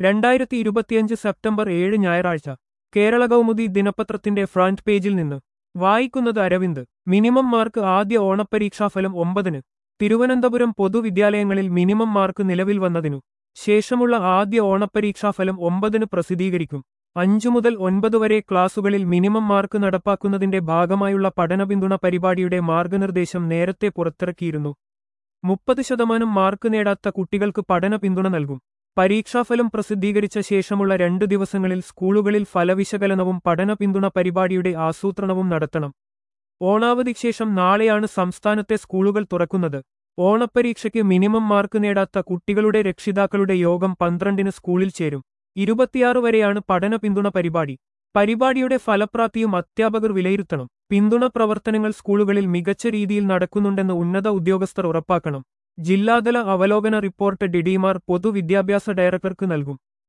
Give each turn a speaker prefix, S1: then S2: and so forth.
S1: രണ്ടായിരത്തി ഇരുപത്തിയഞ്ച് സെപ്റ്റംബർ ഏഴ് ഞായറാഴ്ച കേരള കൗമുദി ദിനപത്രത്തിന്റെ ഫ്രണ്ട് പേജിൽ നിന്ന് വായിക്കുന്നത് അരവിന്ദ് മിനിമം മാർക്ക് ആദ്യ ഓണപ്പരീക്ഷാഫലം ഒമ്പതിന് തിരുവനന്തപുരം പൊതുവിദ്യാലയങ്ങളിൽ മിനിമം മാർക്ക് നിലവിൽ വന്നതിനു ശേഷമുള്ള ആദ്യ ഓണപ്പരീക്ഷാഫലം ഒമ്പതിന് പ്രസിദ്ധീകരിക്കും അഞ്ചു മുതൽ ഒൻപത് വരെ ക്ലാസുകളിൽ മിനിമം മാർക്ക് നടപ്പാക്കുന്നതിന്റെ ഭാഗമായുള്ള പഠന പിന്തുണ പരിപാടിയുടെ മാർഗനിർദ്ദേശം നേരത്തെ പുറത്തിറക്കിയിരുന്നു മുപ്പത് ശതമാനം മാർക്ക് നേടാത്ത കുട്ടികൾക്ക് പഠന പിന്തുണ നൽകും പരീക്ഷാഫലം പ്രസിദ്ധീകരിച്ച ശേഷമുള്ള രണ്ടു ദിവസങ്ങളിൽ സ്കൂളുകളിൽ ഫലവിശകലനവും പഠന പിന്തുണ പരിപാടിയുടെ ആസൂത്രണവും നടത്തണം ഓണാവധിക്ക് ശേഷം നാളെയാണ് സംസ്ഥാനത്തെ സ്കൂളുകൾ തുറക്കുന്നത് ഓണപ്പരീക്ഷയ്ക്ക് മിനിമം മാർക്ക് നേടാത്ത കുട്ടികളുടെ രക്ഷിതാക്കളുടെ യോഗം പന്ത്രണ്ടിന് സ്കൂളിൽ ചേരും ഇരുപത്തിയാറ് വരെയാണ് പഠന പിന്തുണ പരിപാടി പരിപാടിയുടെ ഫലപ്രാപ്തിയും അധ്യാപകർ വിലയിരുത്തണം പിന്തുണ പ്രവർത്തനങ്ങൾ സ്കൂളുകളിൽ മികച്ച രീതിയിൽ നടക്കുന്നുണ്ടെന്ന് ഉന്നത ഉദ്യോഗസ്ഥർ ഉറപ്പാക്കണം ജില്ലാതല അവലോകന റിപ്പോർട്ട് ഡിഡിമാർ പൊതുവിദ്യാഭ്യാസ ഡയറക്ടർക്ക് നൽകും